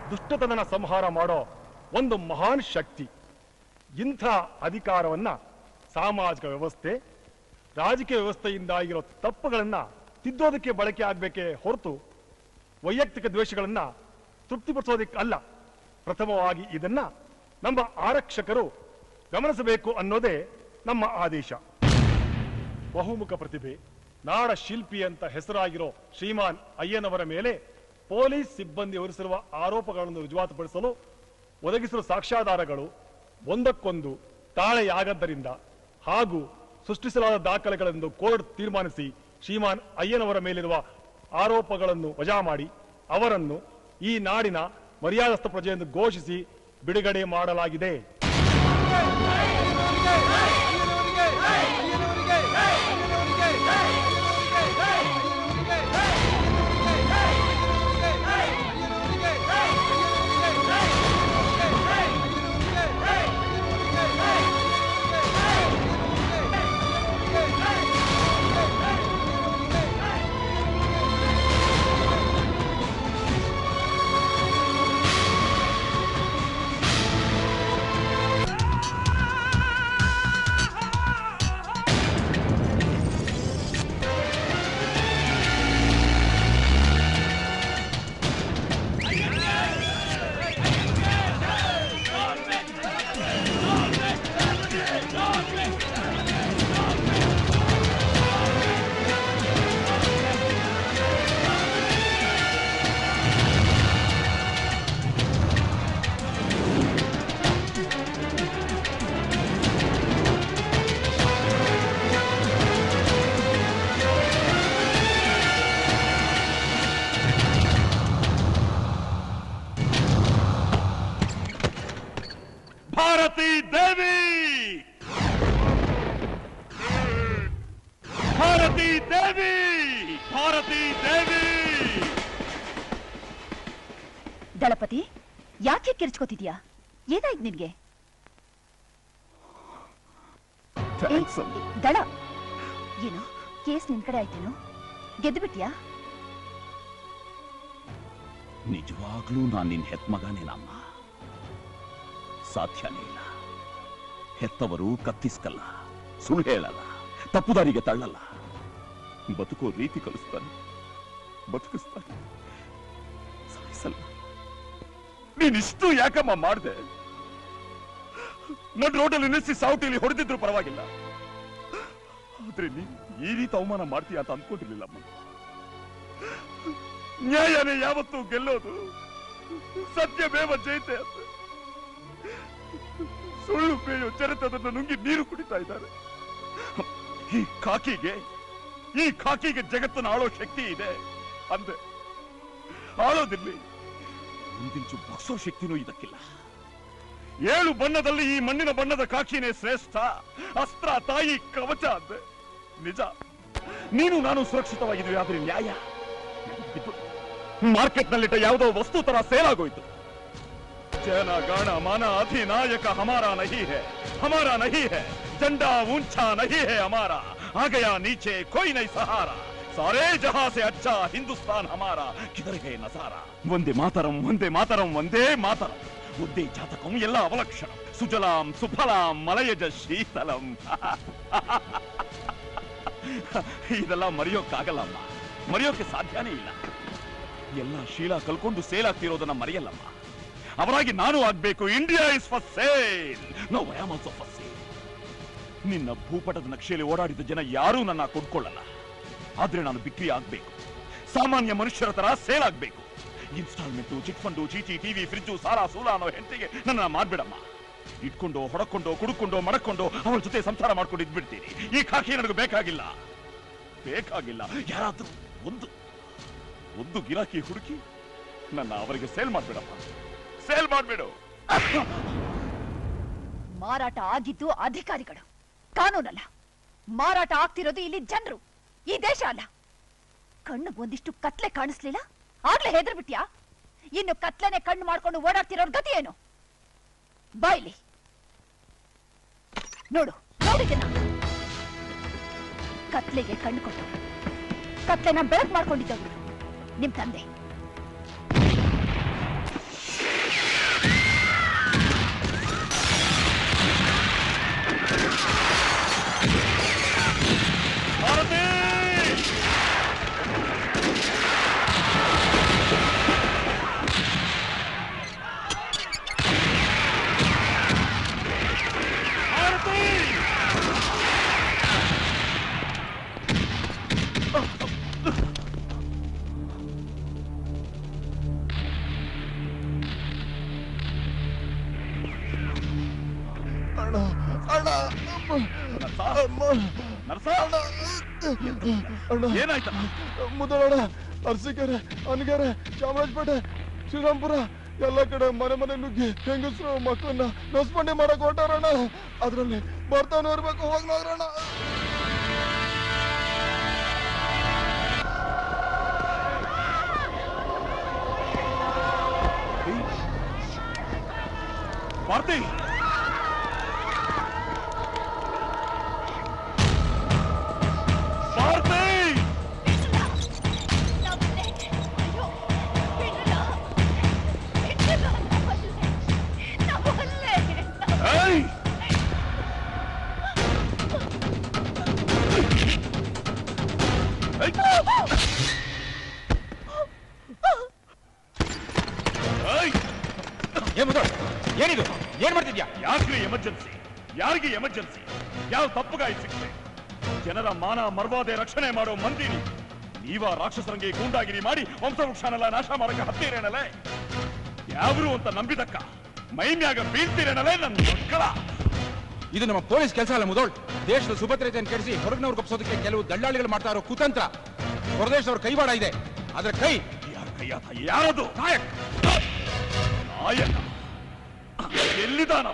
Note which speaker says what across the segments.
Speaker 1: ದುಷ್ಟತನನ ಸಂಹಾರ ಮಾಡೋ ಒಂದು ಮಹಾನ್ ಶಕ್ತಿ ಇಂಥ ಅಧಿಕಾರವನ್ನ ಸಾಮಾಜಿಕ ವ್ಯವಸ್ಥೆ ರಾಜಕೀಯ ವ್ಯವಸ್ಥೆಯಿಂದ ಆಗಿರೋ ತಪ್ಪುಗಳನ್ನ ತಿದ್ದೋದಕ್ಕೆ ಬಳಕೆ ಆಗ್ಬೇಕೇ ಹೊರತು ವೈಯಕ್ತಿಕ ದ್ವೇಷಗಳನ್ನ ತೃಪ್ತಿಪಡಿಸೋದಕ್ಕೆ ಅಲ್ಲ ಪ್ರಥಮವಾಗಿ ಇದನ್ನ ನಮ್ಮ ಆರಕ್ಷಕರು ಗಮನಿಸಬೇಕು ಅನ್ನೋದೇ ನಮ್ಮ ಆದೇಶ ಬಹುಮುಖ ಪ್ರತಿಭೆ ನಾಡ ಶಿಲ್ಪಿ ಅಂತ ಹೆಸರಾಗಿರೋ ಶ್ರೀಮಾನ್ ಅಯ್ಯನವರ ಮೇಲೆ ಪೊಲೀಸ್ ಸಿಬ್ಬಂದಿ ಹೊರಿಸಿರುವ ಆರೋಪಗಳನ್ನು ರುಜುವಾತುಪಡಿಸಲು ಒದಗಿಸಿರುವ ಸಾಕ್ಷ್ಯಾಧಾರಗಳು ಒಂದಕ್ಕೊಂದು ತಾಳೆಯಾಗದ್ದರಿಂದ ಹಾಗೂ ಸೃಷ್ಟಿಸಲಾದ ದಾಖಲೆಗಳೆಂದು ಕೋರ್ಟ್ ತೀರ್ಮಾನಿಸಿ ಶ್ರೀಮಾನ್ ಅಯ್ಯನವರ ಮೇಲಿರುವ ಆರೋಪಗಳನ್ನು ವಜಾ ಮಾಡಿ ಅವರನ್ನು ಈ ನಾಡಿನ ಮರ್ಯಾದಸ್ಥ ಪ್ರಜೆಯೆಂದು ಘೋಷಿಸಿ ಬಿಡುಗಡೆ ಮಾಡಲಾಗಿದೆ
Speaker 2: ಭಾರತಿ ದೇವಿ ಭಾರತಿ ದೇವಿ ಭಾರತಿ ದೇವಿ
Speaker 3: ದಳಪತಿ ಯಾಕೆ ಕಿರ್ಚ್ಕೋತಿದ್ಯಾ ಏನಾಯ್ತು ನಿನ್ಗೆ ಏ, ದಳ ಏನು ಕೇಸ್ ನಿನ್ ಕಡೆ ಆಯ್ತೇನು ಗೆದ್ದು ಬಿಟ್ಯಾ
Speaker 2: ನಿಜವಾಗ್ಲೂ ನಾನು ನಿನ್ ಹೆತ್ಮಗನೇನಮ್ಮ ಸಾಧ್ಯನೇ ಇಲ್ಲ ಹೆತ್ತವರು ಕತ್ತಿಸ್ಕಲ್ಲ ಸುಳ್ಳು ಹೇಳಲ್ಲ ತಪ್ಪುದಾರಿಗೆ ತಳ್ಳಲ್ಲ ಬದುಕೋ ರೀತಿ ಕಲಿಸ್ತಾನೆ ಬದುಕಿಸ್ತಾನೆ ಸಾಯಿಸಲ್ಲ ನೀನಿಷ್ಟು ಯಾಕಮ್ಮ ಮಾಡ್ದೆ ನಡ್ ರೋಡಲ್ಲಿ ನಿಲ್ಲಿಸಿ ಸಾವುಟಿಲಿ ಹೊಡೆದಿದ್ರು ಪರವಾಗಿಲ್ಲ ಆದ್ರೆ ನೀನ್ ಈ ರೀತಿ ಅವಮಾನ ಮಾಡ್ತೀಯ ಅಂತ ಅನ್ಕೊಂಡಿರ್ಲಿಲ್ಲಮ್ಮ ನ್ಯಾಯನೇ ಯಾವತ್ತೂ ಗೆಲ್ಲೋದು ಸತ್ಯಮೇವ ಜೈತೆ ಅಂತ ಸುಳ್ಳು ಬೇಯೋ ಚರಿತದನ್ನು ನುಂಗಿ ನೀರು ಕುಡಿತಾ ಇದ್ದಾರೆ ಈ ಕಾಕಿಗೆ ಈ ಕಾಕಿಗೆ ಜಗತ್ತನ್ನು ಆಳೋ ಶಕ್ತಿ ಇದೆ ಅಂದೆ ಆಳೋದಿರ್ಲಿ ಒಂದಿಂಚು ಬಗ್ಸೋ ಶಕ್ತಿನೂ ಇದಕ್ಕಿಲ್ಲ ಏಳು ಬಣ್ಣದಲ್ಲಿ ಈ ಮಣ್ಣಿನ ಬಣ್ಣದ ಕಾಕಿನೇ ಶ್ರೇಷ್ಠ ಅಸ್ತ್ರ ತಾಯಿ ಕವಚ ಅಂದೆ ನಿಜ ನೀನು ನಾನು ಸುರಕ್ಷಿತವಾಗಿದ್ವಿ ಆದ್ರೆ ನ್ಯಾಯ ಮಾರ್ಕೆಟ್ ನಲ್ಲಿಟ್ಟ ಯಾವುದೋ ವಸ್ತು ತರ ಸೇಲ್ ಆಗೋಯ್ತು ಜನ ಗಾಣ ಮಾನ ಅಧಿನಾಯಕ ಹಮಾರ ನಹಿ ಹೇ ಹಮಾರ ನಹಿ ಹೇ झंडा ऊंचा नहीं है हमारा आ गया नीचे कोई नहीं सहारा सारे जहां से अच्छा हिंदुस्तान हमारा किधर है नजारा ಒಂದೇ ಮಾತರಂ ಒಂದೇ ಮಾತರಂ ಒಂದೇ ಮಾತರಂ ಒಂದೇ ಜಾತಕಂ ಎಲ್ಲ ಅವಲಕ್ಷಣಂ ಸುಜಲಾಂ ಸುಫಲಾಂ ಮಲಯಜ ಶೀತಲಂ ಇದೆಲ್ಲ ಮರೆಯೋಕ್ಕಾಗಲ್ಲ ಅಮ್ಮ ಮರೆಯೋಕೆ ಸಾಧ್ಯನೇ ಇಲ್ಲ ಎಲ್ಲ ಶೀಲ ಕಲ್ಕೊಂಡು ಸೇಲ್ ಆಗ್ತಿರೋದನ್ನ ಮರೆಯಲ್ಲಮ್ಮ ಅವರಾಗಿ ನಾನು ಆಗ್ಬೇಕು India is for sale no I am also for sale ನಿನ್ನ ಭೂಪಟದ ನಕ್ಷೆಯಲ್ಲಿ ಓಡಾಡಿದ ಜನ ಯಾರೂ ನನ್ನ ಕೊಂಡ್ಕೊಳ್ಳಲ್ಲ ಆದ್ರೆ ನಾನು ಬಿಕ್ರಿ ಆಗ್ಬೇಕು ಸಾಮಾನ್ಯ ಮನುಷ್ಯರ ತರ ಸೇಲ್ ಆಗ್ಬೇಕು ಇನ್ಸ್ಟಾಲ್ಮೆಂಟು ಚಿಟ್ ಫಂಡು ಚೀಟಿ ಟಿವಿ ಫ್ರಿಜ್ಜು ಸಾಲ ಸೂಲ ಅನ್ನೋ ಹೆಂಡತಿಗೆ ನನ್ನ ಮಾಡ್ಬಿಡಮ್ಮ ಇಟ್ಕೊಂಡು ಹೊಡಕೊಂಡು ಕುಡುಕೊಂಡು ಮಡಕೊಂಡು ಅವಳ ಜೊತೆ ಸಂಸಾರ ಮಾಡ್ಕೊಂಡು ಇದ್ಬಿಡ್ತೀನಿ ಈ ಖಾಕಿ ನನಗೆ ಬೇಕಾಗಿಲ್ಲ ಬೇಕಾಗಿಲ್ಲ ಯಾರಾದ್ರೂ ಒಂದು ಒಂದು ಗಿರಾಕಿ ಹುಡುಕಿ ನನ್ನ ಅವರಿಗೆ ಸೇಲ್ ಮಾಡ್ಬಿಡಮ್ಮ ಸೇಲ್ ಮಾಡ್ಬಿಡು
Speaker 3: ಮಾರಾಟ ಆಗಿದ್ದು ಅಧಿಕಾರಿಗಳು ಕಾನೂನಲ್ಲ ಮಾರಾಟ ಆಗ್ತಿರೋದು ಇಲ್ಲಿ ಜನರು ಈ ದೇಶ ಅಲ್ಲ ಕಣ್ಣು ಒಂದಿಷ್ಟು ಕತ್ಲೆ ಕಾಣಿಸ್ಲಿಲ್ಲ ಆಗ್ಲೇ ಹೆದರ್ ಬಿಟ್ಯಾ ಇನ್ನು ಕತ್ಲೆನೆ ಕಣ್ಣು ಮಾಡ್ಕೊಂಡು ಓಡಾಡ್ತಿರೋರ್ ಗತಿ ಏನು ಬಾಯ್ಲಿ ನೋಡು ನೋಡಿದ್ದನ್ನ ಕತ್ಲೆಗೆ ಕಣ್ಣು ಕೊಟ್ಟು ಕತ್ಲೆನ ಬೆಳಕು ಮಾಡ್ಕೊಂಡಿದ್ದವ್ರು ನಿಮ್ ತಂದೆ
Speaker 4: ಅಣ್ಣ ಅಣ್ಣ
Speaker 2: ನರಸ
Speaker 4: ಅಮ್ಮ
Speaker 2: ನರಸ
Speaker 4: ಅಣ್ಣ
Speaker 2: ಏನಾಯ್ತಮ್ಮ
Speaker 4: ಮುದೋಣ ಅರಸೀಕೆರೆ ಅನಗೆರೆ ಚಾಮರಾಜಪೇಟೆ ಶ್ರೀರಾಮ್ಪುರ ಎಲ್ಲ ಕಡೆ ಮನೆ ಮನೆ ನುಗ್ಗಿ ಹೆಂಗಸರು ಮಕ್ಕಳನ್ನ ನಸ್ಪಂಡೆ ಮಾಡಕ್ ಹೊರಟಾರಣ್ಣ ಅದ್ರಲ್ಲಿ ಬರ್ತಾನೆ ಇರ್ಬೇಕು ಹೋಗ್ ನೋಡ್ರಣ್ಣ
Speaker 2: ಭಾರತಿ ಭಾರತಿ ಏಯ್ ಏಯ್! ಏಯ್!
Speaker 5: ಏ ಮುದ್ದು ಏನಿದು ಏನ್ ಮಾಡ್ತಿದ್ಯಾ
Speaker 2: ಯಾಕ್ರಿ ಎಮರ್ಜೆನ್ಸಿ ಯಾರಿಗೆ ಎಮರ್ಜೆನ್ಸಿ ಯಾವ ತಪ್ಪುಗಾಯಿ ಶಿಕ್ಷೆ ಜನರ ಮಾನ ಮರ್ವಾದೆ ರಕ್ಷಣೆ ಮಾಡೋ ಮಂದಿ ನೀವು ನೀವ ರಾಕ್ಷಸರಂಗೆ ಗೂಂಡಾಗಿರಿ ಮಾಡಿ ವಂಶವೃಕ್ಷನೆಲ್ಲ ನಾಶ ಮಾಡಕ್ಕೆ ಹತ್ತೀರೇನಲೇ ಯಾವ್ರು ಅಂತ ನಂಬಿದಕ್ಕ ಮೈಮ್ಯಾಗ ಬೀಳ್ತೀರೇನಲೇ ನನ್ನ ಮಕ್ಕಳ
Speaker 5: ಇದು ನಮ್ಮ ಪೊಲೀಸ್ ಕೆಲಸ ಅಲ್ಲ ಮುದೋಳ್ ದೇಶದ ಸುಭದ್ರತೆಯನ್ನು ಕೆಡಿಸಿ ಹೊರಗಿನವ್ರು ಕಪ್ಸೋದಕ್ಕೆ ಕೆಲವು ದಳ್ಳಾಳಿಗಳು ಮಾಡ್ತಾ ಇರೋ ಕುತಂತ್ರ ಹೊರದೇಶದವ್ರ ಕೈವಾಡ ಇದೆ ಅದ್ರ ಕೈ
Speaker 2: ಯಾರ ಕೈಯಾತ ಯಾರದು ನಾಯಕ್ ನಾಯಕ ಎಲ್ಲಿದಾನವ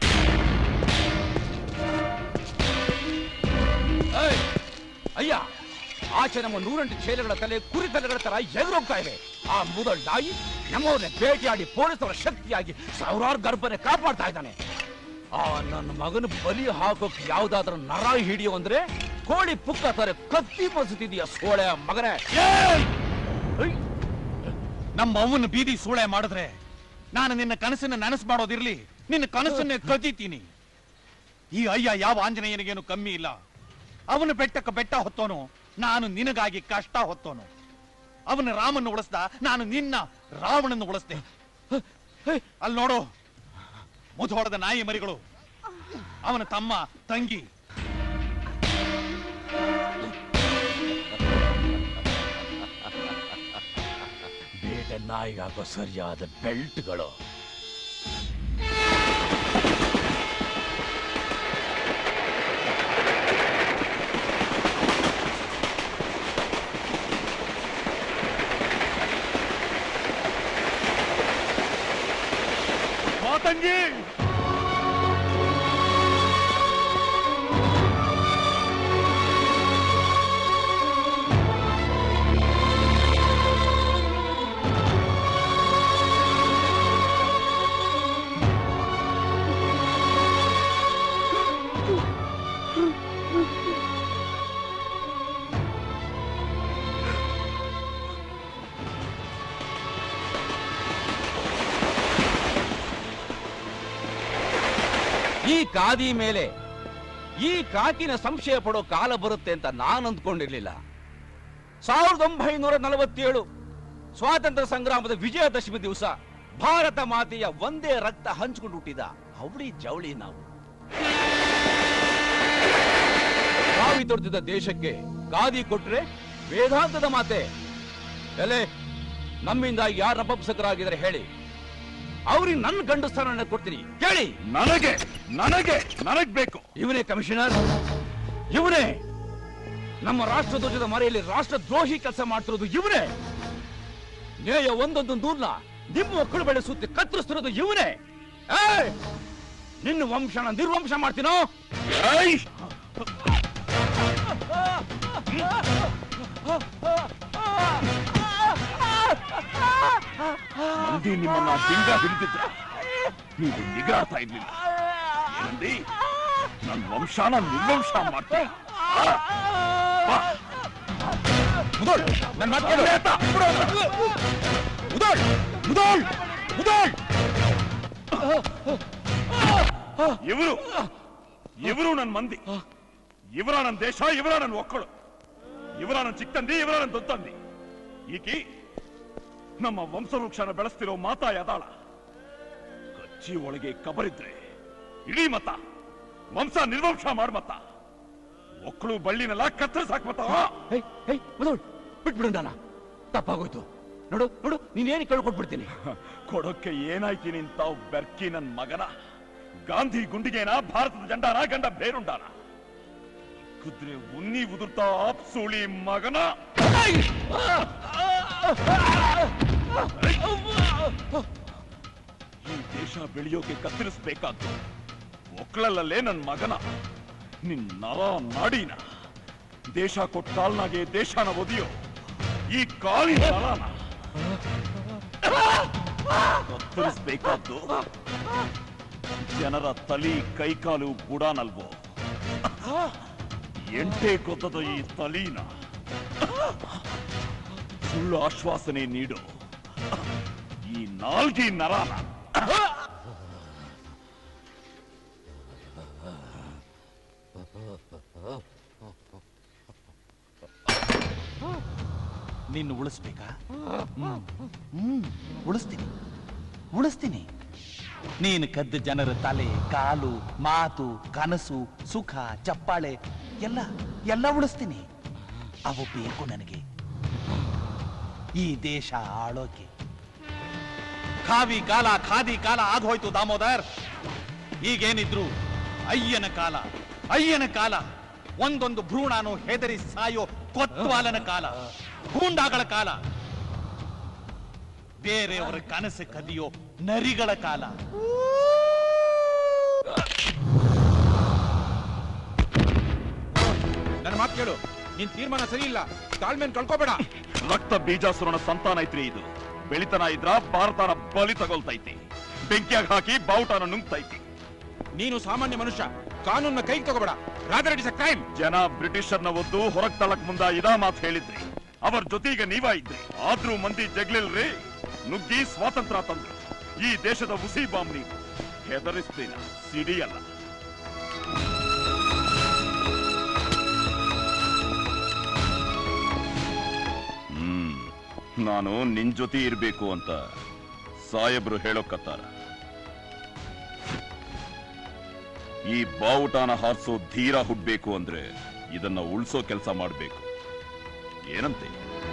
Speaker 5: ಏಯ್! ಅಯ್ಯ ಆಚೆ ನಮ್ಮ ನೂರೆಂಟು ಚೇಲೆಗಳ ತಲೆ ಕುರಿ ತಲೆಗಳ ತರ ಎದುರೋಗ್ತಾ ಇವೆ ಆ ಮುದಳ್ ನಾಯಿ ನಮ್ಮವ್ರನ್ನ ಭೇಟಿಯಾಡಿ ಪೊಲೀಸರ ಶಕ್ತಿಯಾಗಿ ಸಾವಿರಾರು ಗರ್ಭನೆ ಕಾಪಾಡ್ತಾ ಇದ್ದಾನೆ ಆ ನನ್ನ ಮಗನ ಬಲಿ ಹಾಕೋಕ್ ಯಾವ್ದಾದ್ರೂ ನರ ಹಿಡಿಯೋ ಅಂದ್ರೆ ಕೋಳಿ ಪುಕ್ಕ ತರ ಕತ್ತಿ ಬಸುತ್ತಿದೀಯ ಸೋಳೆ ಮಗನೇ
Speaker 2: ಏಯ್!
Speaker 6: ನಮ್ಮ ಅವ್ವನ ಬೀದಿ ಸೂಳೆ ಮಾಡಿದ್ರೆ ನಾನು ನಿನ್ನ ಕನಸನ್ನ ನನಸು ಮಾಡೋದಿರ್ಲಿ ನಿನ್ನ ಕನಸನ್ನೇ ಕದೀತೀನಿ ಈ ಅಯ್ಯ ಯಾವ ಆಂಜನೇಯನಿಗೇನು ಕಮ್ಮಿ ಇಲ್ಲ ಅವನು ಬೆಟ್ಟಕ್ಕೆ ಬೆಟ್ಟ ಹೊತ್ತೋನು ನಾನು ನಿನಗಾಗಿ ಕಷ್ಟ ಹೊತ್ತೋನು ಅವನ ರಾಮನ್ನು ಉಳಿಸ್ದ ನಾನು ನಿನ್ನ ರಾವಣನ್ನು ಉಳಿಸ್ದೆ ಅಲ್ಲಿ ನೋಡು ಮುಧೋಳದ ನಾಯಿ ಮರಿಗಳು ಅವನ ತಮ್ಮ ತಂಗಿ
Speaker 5: ಬೇಟೆ ನಾಯಿಗಾಗೋ ಸರಿಯಾದ ಬೆಲ್ಟ್ಗಳು
Speaker 2: ಮಾತಂಗಿ
Speaker 5: ಈ ಕಾದಿ ಮೇಲೆ ಈ ಕಾಕಿನ ಸಂಶಯ ಪಡೋ ಕಾಲ ಬರುತ್ತೆ ಅಂತ ನಾನು ಅಂದ್ಕೊಂಡಿರ್ಲಿಲ್ಲ ಸಾವಿರದ ಒಂಬೈನೂರ ನಲವತ್ತೇಳು ಸ್ವಾತಂತ್ರ್ಯ ಸಂಗ್ರಾಮದ ವಿಜಯದಶಮಿ ದಿವಸ ಭಾರತ ಮಾತೆಯ ಒಂದೇ ರಕ್ತ ಹಂಚಿಕೊಂಡು ಹುಟ್ಟಿದ ಅವಳಿ ಜವಳಿ ನಾವು ಕಾವಿ ತೊಡ್ತಿದ್ದ ದೇಶಕ್ಕೆ ಗಾದಿ ಕೊಟ್ರೆ ವೇದಾಂತದ ಮಾತೆ ಎಲೆ ನಮ್ಮಿಂದ ಯಾರು ಅಪಪ್ಸಕರಾಗಿದ್ದಾರೆ ಹೇಳಿ ಅವ್ರಿಗೆ ನನ್ನ ಗಂಡು ಸ್ಥಾನ ಕೊಡ್ತೀನಿ ಕೇಳಿ
Speaker 2: ನನಗೆ ನನಗೆ ನನಗ್ ಬೇಕು
Speaker 5: ಇವನೇ ಕಮಿಷನರ್ ಇವನೇ ನಮ್ಮ ರಾಷ್ಟ್ರಧ್ವಜದ ಮರೆಯಲ್ಲಿ ರಾಷ್ಟ್ರ ದ್ರೋಹಿ ಕೆಲಸ ಮಾಡ್ತಿರೋದು ಇವನೇ ನ್ಯಾಯ ಒಂದೊಂದು ದೂರ್ನ ನಿಮ್ಮ ಮಕ್ಕಳು ಬೆಳೆಸುತ್ತೆ ಕತ್ತರಿಸ್ತಿರೋದು ಇವನೇ ಏಯ್! ನಿನ್ನ ವಂಶನ ನಿರ್ವಂಶ ಮಾಡ್ತೀನೋ
Speaker 2: ಏಯ್! ಮಂದಿ ನಿಮ್ಮನ್ನ ದಿಂಗ ಹಿಡಿದಿದ್ರ ನೀವು ನಿಗಾಡ್ತಾ ಇರ್ಲಿಲ್ಲ ಏನಂದಿ ನನ್ ವಂಶನ ನಿರ್ವಂಶ ಮಾಡ್ತೀನಿ
Speaker 5: ಮುದೋಳ್ ನನ್ನ ಮಾತು ಕೇಳು ಮುದೋಳ್ ಮುದೋಳ್ ಮುದೋಳ್
Speaker 2: ಇವರು ಇವರು ನನ್ ಮಂದಿ ಇವರ ನನ್ನ ದೇಶ ಇವರ ನನ್ನ ಒಕ್ಕಳು ಇವರ ನನ್ನ ಚಿಕ್ಕಂದಿ ಇವರ ನನ್ನ ದೊಡ್ಡಂದಿ ಈಕಿ ನಮ್ಮ ವಂಶವೃಕ್ಷನ ಬೆಳೆಸ್ತಿರೋ ಮಾತಾ ಯದಾಳ ಕಚ್ಚಿ ಒಳಗೆ ಕಬರಿದ್ರೆ ಇಡೀ ಮತ ವಂಶ ನಿರ್ವಂಶ ಮಾಡ್ಮತ್ತ ಒಕ್ಕಳು ಬಳ್ಳಿನೆಲ್ಲ ಕತ್ತರಿಸಾಕ್ ಮತ
Speaker 5: ಹೇ ಹೇ ಮುದೋಳ್ ಬಿಟ್ಬಿಡು ನಾನ ತಪ್ಪಾಗೋಯ್ತು ನೋಡು ನೋಡು ನೀನೇನು ಕೇಳ್ಕೊಟ್ಬಿಡ್ತೀನಿ
Speaker 2: ಕೊಡೋಕ್ಕೆ ಏನಾಯ್ತಿ ನಿಂತಾವ್ ಬೆರ್ಕಿ ನನ್ ಮಗನ ಗಾಂಧಿ ಗುಂಡಿಗೆನ ಭಾರತದ ಜಂಡಾನ ಗಂಡ ಬೇರುಂಡಾನ ಕುದ್ರೆ ಉನ್ನಿ ಉದುರ್ತಾ ಅಪ್ಸೂಳಿ ಮಗನ ಈ ದೇಶ ಬೆಳೆಯೋಕೆ ಕತ್ತರಿಸ್ಬೇಕಾದ್ದು ಒಕ್ಕಳಲ್ಲೇ ನನ್ನ ಮಗನ ನಿನ್ ನರ ನಾಡಿನ ದೇಶ ಕೊಟ್ಟ ಕಾಲ್ನಾಗೆ ದೇಶನ ಒದಿಯೋ ಈ ಕಾಲಿನ ನರನ ಕತ್ತರಿಸ್ಬೇಕಾದ್ದು ಜನರ ತಲಿ ಕೈಕಾಲು ಬುಡಾನಲ್ವೋ ಎಂಟೇ ಗೊತ್ತದ ಈ ತಲೀನ ಸುಳ್ಳು ಆಶ್ವಾಸನೆ ನೀಡು ಈ ನಾಲ್ಗಿ ನರಾನ
Speaker 6: ನಿನ್ನ ಉಳಿಸ್ಬೇಕಾ ಹ್ಮ್. ಹ್ಮ್ ಉಳಿಸ್ತೀನಿ ಉಳಿಸ್ತೀನಿ ನೀನು ಕದ್ದ ಜನರ ತಲೆ ಕಾಲು ಮಾತು ಕನಸು ಸುಖ ಚಪ್ಪಾಳೆ ಎಲ್ಲ ಎಲ್ಲ ಉಳಿಸ್ತೀನಿ ಅವು ಬೇಕು ನನಗೆ ಈ ದೇಶ ಆಳೋಕೆ ಖಾವಿ ಕಾಲ ಖಾದಿ ಕಾಲ ಆಗೋಯ್ತು ದಾಮೋದರ್ ಈಗೇನಿದ್ರು ಅಯ್ಯನ ಕಾಲ ಅಯ್ಯನ ಕಾಲ ಒಂದೊಂದು ಭ್ರೂಣಾನು ಹೆದರಿ ಸಾಯೋ ಕೊತ್ವಾಲನ ಕಾಲ ಗೂಂಡಾಗಳ ಕಾಲ ಬೇರೆಯವರ ಕನಸು ಕದಿಯೋ ನರಿಗಳ ಕಾಲ
Speaker 5: ನನ್ನ ಮಾತು ಕೇಳು ನಿನ್ ತೀರ್ಮಾನ ಸರಿ ಇಲ್ಲ ತಾಳ್ಮೆನ್ ಕಳ್ಕೊಬೇಡ
Speaker 2: ರಕ್ತ ಬೀಜಾಸುರನ ಸಂತಾನ ಐತ್ರಿ ಇದು ಬೆಳಿತನ ಇದ್ರ ಭಾರತನ ಬಲಿ ತಗೊಳ್ತೈತಿ ಬೆಂಕಿಯಾಗ ಹಾಕಿ ಬಾವುಟನ ನುಂಗ್ತೈತಿ
Speaker 5: ನೀನು ಸಾಮಾನ್ಯ ಮನುಷ್ಯ ಕಾನೂನ್ನ ಕೈಗೆ ತಗೋಬೇಡ rather it is a crime
Speaker 2: ಜನ ಬ್ರಿಟಿಷರ್ನ ಒದ್ದು ಹೊರಗ್ ತಳಕ್ ಮುಂದ ಇದಾ ಮಾತು ಹೇಳಿದ್ರಿ ಅವರ ಜೊತೆಗೆ ನೀವ ಇದ್ರಿ ಆದ್ರೂ ಮಂದಿ ಜಗ್ಲಿಲ್ರಿ ನುಗ್ಗಿ ಸ್ವಾತಂತ್ರ್ಯ ತಂದ್ರು ಈ ದೇಶದ ಉಸಿ ಬಾಂಬ್ ನೀವು ಹೆದರಿಸ್ತೀನ ಸಿಡಿಯಲ್ಲ ಹ್ಮ್ ನಾನು ನಿನ್ ಜೊತೆ ಇರ್ಬೇಕು ಅಂತ ಸಾಹೇಬ್ರು ಹೇಳೋಕತ್ತಾರ ಈ ಬಾವುಟಾನ ಹಾರಿಸೋ ಧೀರ ಹುಡ್ಬೇಕು ಅಂದ್ರೆ ಇದನ್ನ ಉಳ್ಸೋ ಕೆಲಸ ಮಾಡ್ಬೇಕು ಏನಂತೆ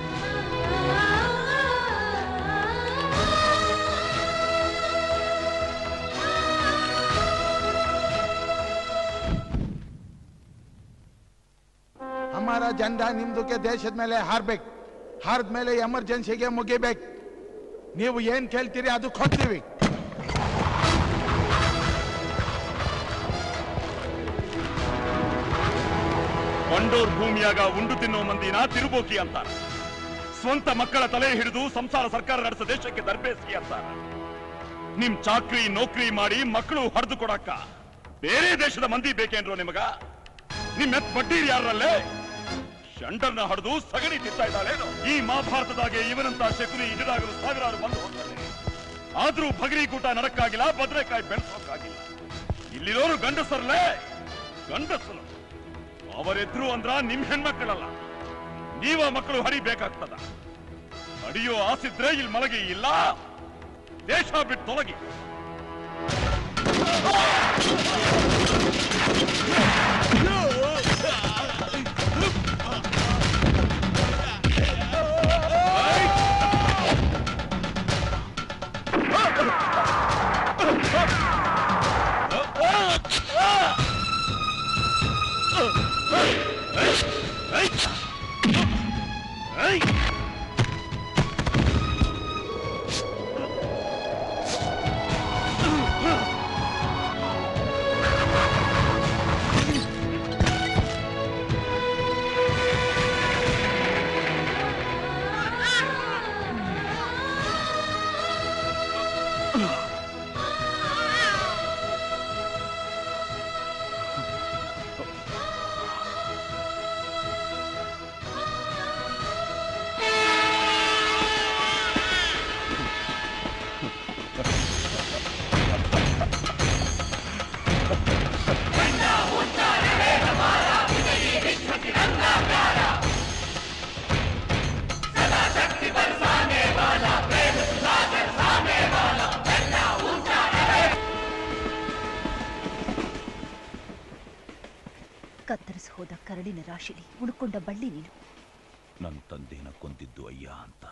Speaker 7: ಹಮಾರ ಜೆಂಡಾ ನಿಮ್ದಕ್ಕೆ ದೇಶದ ಮೇಲೆ ಹಾರ್ಬೇಕು ಹಾರ್ದ ಮೇಲೆ ಎಮರ್ಜೆನ್ಸಿಗೆ ಮುಗಿಬೇಕು ನೀವು ಏನ್ ಕೇಳ್ತೀರಿ ಅದು ಕೊಡ್ತೀವಿ
Speaker 2: ಕೊಂಡೋರ್ ಭೂಮಿಯಾಗ ಉಂಡು ತಿನ್ನೋ ಮಂದಿನ ತಿರುಬೋಕಿ ಅಂತಾರ ಸ್ವಂತ ಮಕ್ಕಳ ತಲೆ ಹಿಡಿದು ಸಂಸಾರ ಸರ್ಕಾರ ನಡೆಸೋ ದೇಶಕ್ಕೆ ದರ್ಬೇಸಿ ಅಂತಾರ ನಿಮ್ ಚಾಕ್ರಿ ನೌಕರಿ ಮಾಡಿ ಮಕ್ಕಳು ಹರಿದು ಕೊಡಕ್ಕ ಬೇರೆ ದೇಶದ ಮಂದಿ ಬೇಕೇನ್ರೋ ನಿಮಗ ನಿಮ್ ಎತ್ ಬಡ್ಡಿ ಯಾರಲ್ಲೇ ಶಂಡರ್ನ ಹಡಿದು ಸಗಣಿ ತಿಂತಾ ಇದ್ದಾಳೇನು ಈ ಮಹಾಭಾರತದಾಗೆ ಇವನಂತ ಶಕುನಿ ಇಡಲಾಗಲು ಸಾವಿರಾರು ಬಂದು ಹೋಗ್ತಾರೆ ಆದ್ರೂ ಭಗರಿ ಕೂಟ ನಡಕ್ಕಾಗಿಲ್ಲ ಬದನೆಕಾಯಿ ಬೆಳೆಸೋಕ್ಕಾಗಿಲ್ಲ ಇಲ್ಲಿರೋರು ಗಂಡಸರಲ್ಲೇ ಗಂಡಸರು ಅವರೆದ್ರು ಅಂದ್ರ ನಿಮ್ ಹೆಣ್ಮಕ್ಕಳಲ್ಲ ನೀವ ಮಕ್ಕಳು ಹಡಿಬೇಕಾಗ್ತದ ಹಡಿಯೋ ಆಸಿದ್ರೆ ಇಲ್ಲಿ ಮಲಗಿ ಇಲ್ಲ ದೇಶ ಬಿಟ್ಟು ತೊಲಗಿ
Speaker 3: ಕತ್ತರಿಸಿ ಹೋದ ಕರಡಿನ ರಾಶಿಲಿ ಉಳ್ಕೊಂಡ ಬಳ್ಳಿ ನೀನು
Speaker 2: ನನ್ನ ತಂದೆನ ಕೊಂದಿದ್ದು ಅಯ್ಯ ಅಂತ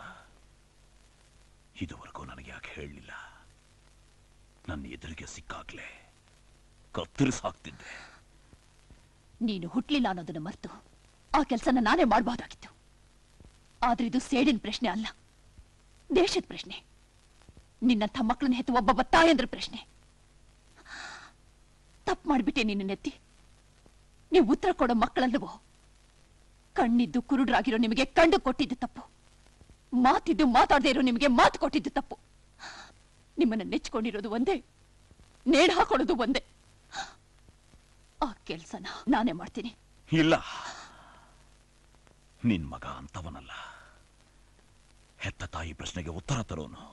Speaker 2: ಇದುವರೆಗೂ ನನಗೆ ಯಾಕೆ ಹೇಳಲಿಲ್ಲ ನನ್ನ ಎದುರಿಗೆ ಸಿಕ್ಕಾಗ್ಲೇ ಕತ್ತರಿಸಿ ಹಾಕ್ತಿದ್ದೆ
Speaker 3: ನೀನು ಹುಟ್ಲಿಲ್ಲ ಅನ್ನೋದನ್ನ ಮರೆತು ಆ ಕೆಲಸನ ನಾನೇ ಮಾಡಬಹುದಾಗಿತ್ತು ಆದ್ರೆ ಇದು ಸೇಡಿನ ಪ್ರಶ್ನೆ ಅಲ್ಲ ದೇಶದ ಪ್ರಶ್ನೆ ನಿನ್ನಂಥ ಮಕ್ಕಳನ್ನ ಹೆತ್ತು ಒಬ್ಬೊಬ್ಬ ತಾಯಂದ್ರ ಪ್ರಶ್ನೆ ತಪ್ಪು ಮಾಡಿಬಿಟ್ಟೆ ನಿನ್ನ ನೆತ್ತಿ ನೀವು ಉತ್ತರ ಕೊಡೋ ಮಕ್ಕಳಲ್ಲವೋ ಕಣ್ಣಿದ್ದು ಕುರುಡ್ರಾಗಿರೋ ನಿಮಗೆ ಕಂಡು ಕೊಟ್ಟಿದ್ದು ತಪ್ಪು ಮಾತಿದ್ದು ಮಾತಾಡದೇ ಇರೋ ನಿಮಗೆ ಮಾತು ಕೊಟ್ಟಿದ್ದು ತಪ್ಪು ನಿಮ್ಮನ್ನ ನೆಚ್ಕೊಂಡಿರೋದು ಒಂದೇ ನೇಣು ಹಾಕೊಳ್ಳೋದು ಒಂದೇ ಆ ಕೆಲ್ಸನ ನಾನೇ ಮಾಡ್ತೀನಿ
Speaker 2: ಇಲ್ಲ ನಿನ್ ಮಗ ಅಂತವನಲ್ಲ ಹೆತ್ತ ತಾಯಿ ಪ್ರಶ್ನೆಗೆ ಉತ್ತರ ತರೋನು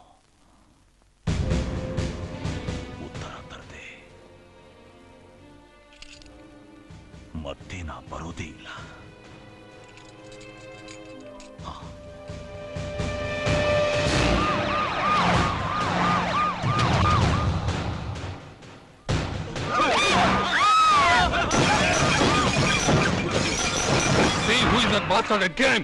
Speaker 2: ಉತ್ತರ ತರದೆ ಮತ್ತೆ ನಾ ಬರೋದೇ ಇಲ್ಲ
Speaker 6: See who is that bastard again?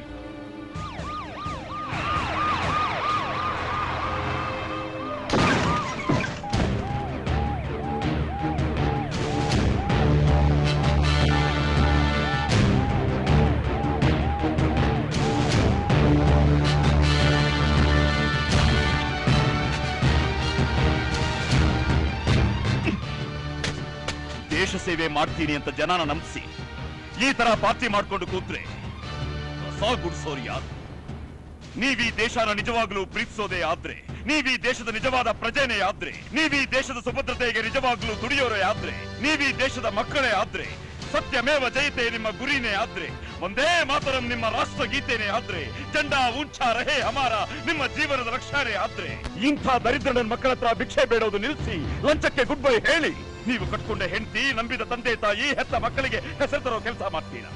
Speaker 2: ದೇಶ ಸೇವೆ ಮಾಡ್ತೀನಿ ಅಂತ ಜನನ ನಂಬಿಸಿ ಈ ತರ ಪಾರ್ಟಿ ಮಾಡ್ಕೊಂಡು ಕೂತ್ರೆ ಹೊಸ ಗುಡ್ಸೋರು ಯಾರು ನೀವೀ ದೇಶನ ನಿಜವಾಗ್ಲೂ ಪ್ರೀತಿಸೋದೇ ಆದ್ರೆ ನೀವೀ ದೇಶದ ನಿಜವಾದ ಪ್ರಜೆನೇ ಆದ್ರೆ ನೀವೀ ದೇಶದ ಸುಭದ್ರತೆಗೆ ನಿಜವಾಗ್ಲೂ ದುಡಿಯೋರೇ ಆದ್ರೆ ನೀವೀ ದೇಶದ ಮಕ್ಕಳೇ ಆದ್ರೆ ಸತ್ಯಮೇವ ಜಯತೆ ನಿಮ್ಮ ಗುರಿನೇ ಆದ್ರೆ ಒಂದೇ ಮಾತರಂ ನಿಮ್ಮ ರಾಷ್ಟ್ರ ಗೀತೆನೇ ಆದ್ರೆ ಚಂಡ ಉಂಚ ರಹೇ ಹಮಾರ ನಿಮ್ಮ ಜೀವನದ ರಕ್ಷಣೆ ಆದ್ರೆ ಇಂಥ ದರಿದ್ರ ನನ್ನ ಮಕ್ಕಳ ಹತ್ರ ಭಿಕ್ಷೆ ಬೇಡೋದು ನಿಲ್ಲಿಸಿ ಲಂಚಕ್ಕೆ ಗುಡ್ ಬೈ ಹೇಳಿ ನೀವು ಕಟ್ಕೊಂಡ ಹೆಂಡತಿ ನಂಬಿದ ತಂದೆ ತಾಯಿ ಹೆತ್ತ ಮಕ್ಕಳಿಗೆ ಹೆಸರು ತರೋ ಕೆಲಸ ಮಾಡ್ತೀರಾ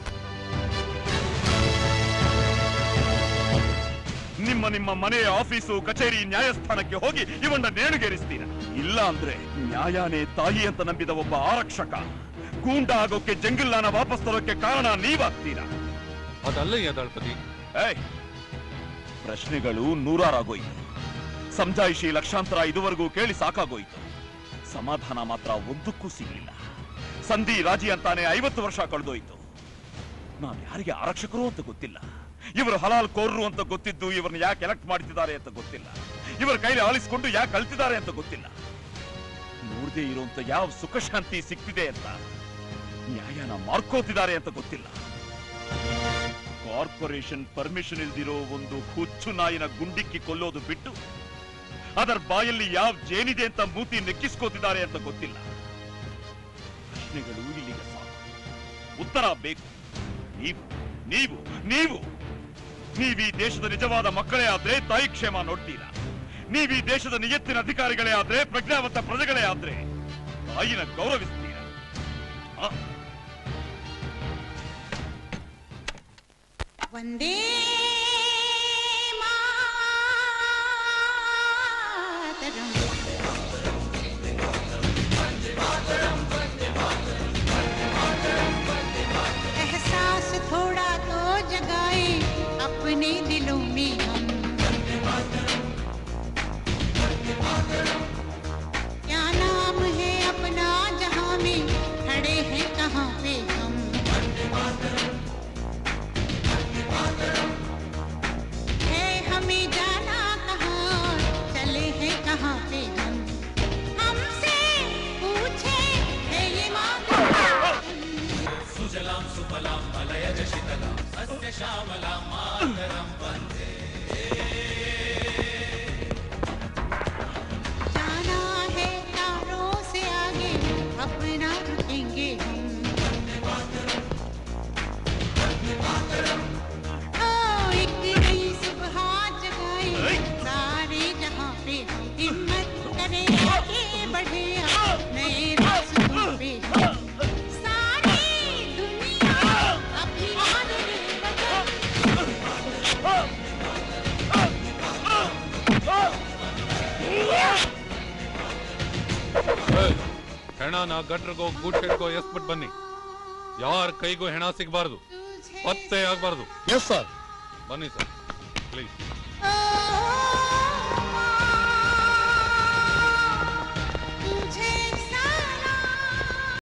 Speaker 2: ನಿಮ್ಮ ನಿಮ್ಮ ಮನೆ ಆಫೀಸು ಕಚೇರಿ ನ್ಯಾಯಸ್ಥಾನಕ್ಕೆ ಹೋಗಿ ಇವನ್ನ ನೇಣುಗೇರಿಸ್ತೀರ ಇಲ್ಲ ಅಂದ್ರೆ ನ್ಯಾಯನೇ ತಾಯಿ ಅಂತ ನಂಬಿದ ಒಬ್ಬ ಆರಕ್ಷಕ ಗೂಂಡ ಆಗೋಕೆ ಜಂಗಿಲ್ಲಾನ ವಾಪಸ್ ತರೋಕೆ ಕಾರಣ ನೀವಾಗ್ತೀರಾ
Speaker 6: ಅದಲ್ಲಯ್ಯ ದಳಪತಿ
Speaker 2: ಏಯ್ ಪ್ರಶ್ನೆಗಳು ನೂರಾರಾಗೋಯ್ತು ಸಮಜಾಯಿಷಿ ಲಕ್ಷಾಂತರ ಇದುವರೆಗೂ ಕೇಳಿ ಸಾಕಾಗೋಯ್ತು ಸಮಾಧಾನ ಮಾತ್ರ ಒಂದಕ್ಕೂ ಸಿಗ್ಲಿಲ್ಲ ಸಂಧಿ ರಾಜಿ ಅಂತಾನೆ ಐವತ್ತು ವರ್ಷ ಕಳೆದೋಯ್ತು ನಾನು ಯಾರಿಗೆ ಆರಕ್ಷಕರು ಅಂತ ಗೊತ್ತಿಲ್ಲ ಇವರು ಹಲಾಲ್ ಕೋರ್ರು ಅಂತ ಗೊತ್ತಿದ್ದು ಇವರನ್ನ ಯಾಕೆ ಎಲೆಕ್ಟ್ ಮಾಡ್ತಿದ್ದಾರೆ ಅಂತ ಗೊತ್ತಿಲ್ಲ ಇವರ ಕೈಲಿ ಆಳಿಸ್ಕೊಂಡು ಯಾಕೆ ಕಳ್ತಿದ್ದಾರೆ ಅಂತ ಗೊತ್ತಿಲ್ಲ ನೋಡದೆ ಇರುವಂತ ಯಾವ ಸುಖ ಶಾಂತಿ ಸಿಕ್ತಿದೆ ಅಂತ ನ್ಯಾಯನ ಮಾರ್ಕೋತಿದ್ದಾರೆ ಅಂತ ಗೊತ್ತಿಲ್ಲ ಕಾರ್ಪೊರೇಷನ್ ಪರ್ಮಿಷನ್ ಇಲ್ದಿರೋ ಒಂದು ಹುಚ್ಚು ನಾಯಿನ ಗುಂಡಿಕ್ಕಿ ಕೊಲ್ಲೋದು ಬಿಟ್ಟು ಅದರ ಬಾಯಲ್ಲಿ ಯಾವ ಜೇನಿದೆ ಅಂತ ಮೂತಿ ನೆಕ್ಕಿಸ್ಕೋತಿದ್ದಾರೆ ಅಂತ ಗೊತ್ತಿಲ್ಲ ಪ್ರಶ್ನೆಗಳು ಇಲ್ಲಿಗೆ ಸಾಕು ಉತ್ತರ ಬೇಕು ನೀವು ನೀವು ನೀವು ನೀವೀ ದೇಶದ ನಿಜವಾದ ಮಕ್ಕಳೇ ಆದ್ರೆ ತಾಯಿ ಕ್ಷೇಮ ನೋಡ್ತೀರಾ ನೀವೀ ದೇಶದ ನಿಯತ್ತಿನ ಅಧಿಕಾರಿಗಳೇ ಆದ್ರೆ ಪ್ರಜ್ಞಾವಂತ ಪ್ರಜೆಗಳೇ ಆದ್ರೆ ತಾಯಿನ ಗೌರವಿಸ್ತೀರಾ ಆ?
Speaker 8: वन्दे मातरम् एहसास थोड़ा तो जगाए अपने दिलों में हम क्या नाम है अपना जहां में खड़े हैं कहाँ पे हम है हमें जाना कहाँ चले हैं कहाँ पे हम हमसे पूछे है ये माँ जाना है तारों से आगे अपना रुकेंगे हम ओ, एक नई सुबह जगाए सारे जहां पे हिम्मत करे आगे बढ़े हम नए रास्तों पे हम सारी दुनिया अभिमान में बदल
Speaker 6: ಹೆಣನ ಗಟ್ರಿಗೋ ಗೂಡ್ಶೆಡ್ಗೋ ಎಸ್ಬಿಟ್ ಬನ್ನಿ ಯಾರ ಕೈಗೂ ಹೆಣ ಸಿಗಬಾರ್ದು ಪತ್ತೆ ಆಗ್ಬಾರ್ದು
Speaker 4: ಎಸ್ ಸರ್
Speaker 6: ಬನ್ನಿ ಸರ್ ಪ್ಲೀಸ್
Speaker 8: ओ,